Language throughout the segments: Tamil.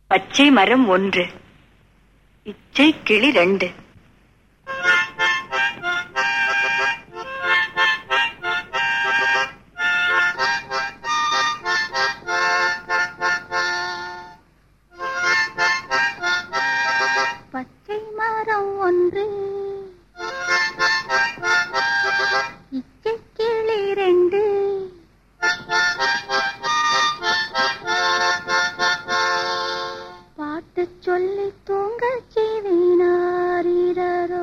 பச்சை மரம் ஒன்று இச்சை கிளி ரெண்டு பச்சை மரம் ஒன்று இச்சை கிளி ரெண்டு பாட்டு சொல்லி தூங்க செய்வினாரோ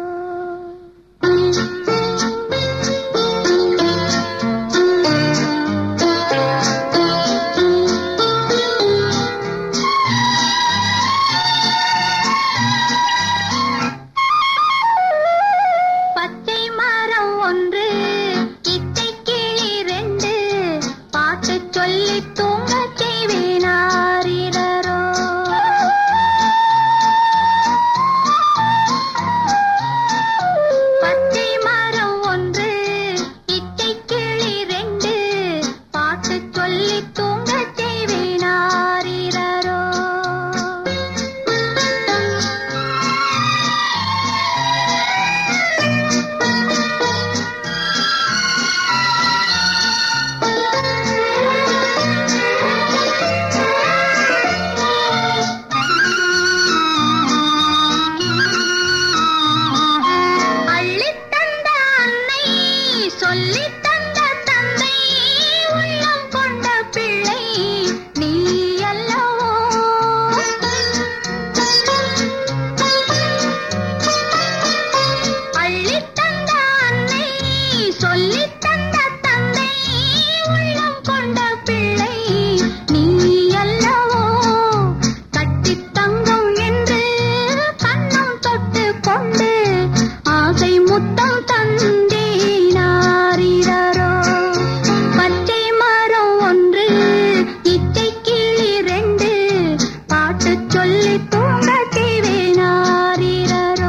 பச்சை மரம் ஒன்று இச்சை கிளி ரெண்டு பாட்டு சொல்லி தூங்க செய்வினாரோ பச்சை மரம் ஒன்று இச்சை கிளி ரெண்டு பாட்டு சொல்லி தூங்க செய்வினாரோ அள்ளித் தந்த அன்னை சொல்லித் தந்த தந்தை உள்ளம் கொண்ட பிள்ளை நீ அல்லவோ அள்ளித் தந்த அன்னை சொல்லித் தந்த தந்தை உள்ளம் கொண்ட பிள்ளை நீ அல்லவோ கட்டித் தங்கம் என்று கண்ணம் தொட்டு கொண்டு ஆசை முத்தம் தந்தேனாரிரோ பச்சை மரம் ஒன்று இச்சை கிளி ரெண்டு பாட்டு சொல்லி தூங்க செய்வேனாரிரோ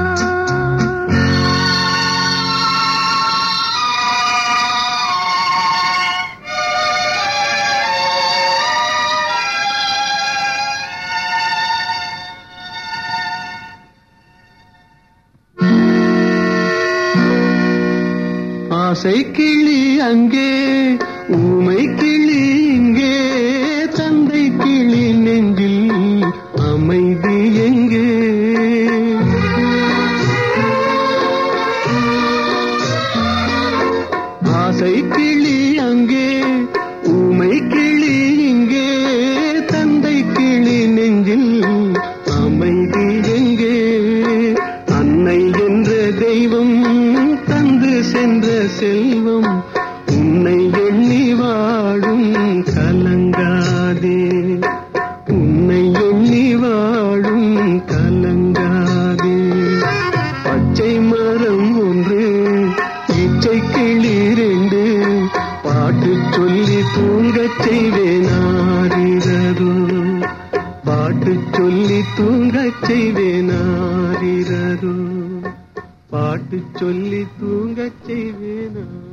ஆசை கிளி அங்கே ஊமை கிளி இங்கே தந்தை கிளி நெஞ்சில் அமைதி எங்கே ஆசை கிளி அங்கே ஊமை கிளி இங்கே தந்தை கிளி நெஞ்சில் அமைதி எங்கே அன்னை என்ற தெய்வம் தந்து சென்ற செல்வம் உன்னை எண்ணி வாழும் கலங்காதே உன்னை எண்ணி வாழும் கலங்காதே பச்சை மரம் ஒன்று இச்சை கிளி ரெண்டு பாட்டு சொல்லி தூங்கச் செய்வேனாரிரோ பாட்டு சொல்லி தூங்கச் செய்வேனாரிரோ பாட்டு சொல்லி தூங்கச் செய்வேனா